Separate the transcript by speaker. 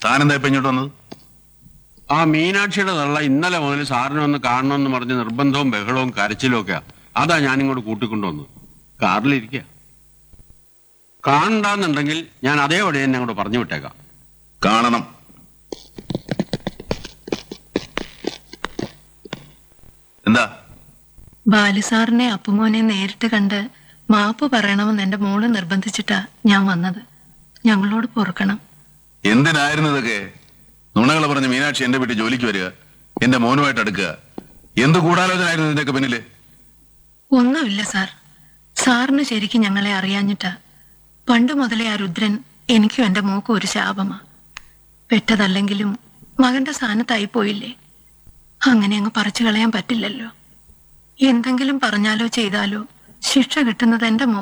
Speaker 1: താനെന്താ ഇപ്പൊ ഇങ്ങോട്ട് വന്നത്
Speaker 2: ആ മീനാക്ഷിയുടെ തള്ള ഇന്നലെ മുതൽ സാറിനെ ഒന്ന് കാണണമെന്ന് പറഞ്ഞ് നിർബന്ധവും ബഹളവും കരച്ചിലും ഒക്കെയാ അതാ ഞാനിങ്ങോട്ട് കൂട്ടിക്കൊണ്ടുവന്നത് കാറിലിരിക്കുക കാണണ്ടെന്നുണ്ടെങ്കിൽ ഞാൻ അതേപടി തന്നെ അങ്ങോട്ട് പറഞ്ഞു വിട്ടേക്കാം
Speaker 1: കാണണം എന്താ
Speaker 3: ബാലുസാറിനെ അപ്പുമോനെ നേരിട്ട് കണ്ട് മാപ്പ് പറയണമെന്ന് എന്റെ മോള് നിർബന്ധിച്ചിട്ടാ ഞാൻ വന്നത് ഞങ്ങളോട് പൊറുക്കണം
Speaker 1: എന്തിനായിരുന്നു ഇതൊക്കെ നുണകൾ പറഞ്ഞ് മീനാക്ഷി എന്റെ വീട്ടിൽ ജോലിക്ക് വരിക എന്റെ മോനുമായിട്ട് അടുക്കുക എന്ത് ഗൂഢാലോചനായിരുന്നു ഇതിന്റെയൊക്കെ പിന്നില്
Speaker 3: ഒന്നുമില്ല സാർ സാറിന് ശരിക്കും ഞങ്ങളെ അറിയാഞ്ഞിട്ടാ പണ്ട് മുതലേ ആ രുദ്രൻ എനിക്കും എന്റെ മോക്കും ഒരു ശാപമാ പെട്ടതല്ലെങ്കിലും മകന്റെ സ്ഥാനത്തായി പോയില്ലേ അങ്ങനെ അങ്ങ് പറിച്ചു കളയാൻ പറ്റില്ലല്ലോ എന്തെങ്കിലും പറഞ്ഞാലോ ചെയ്താലോ ശിക്ഷ കിട്ടുന്നത് എന്റെ മോ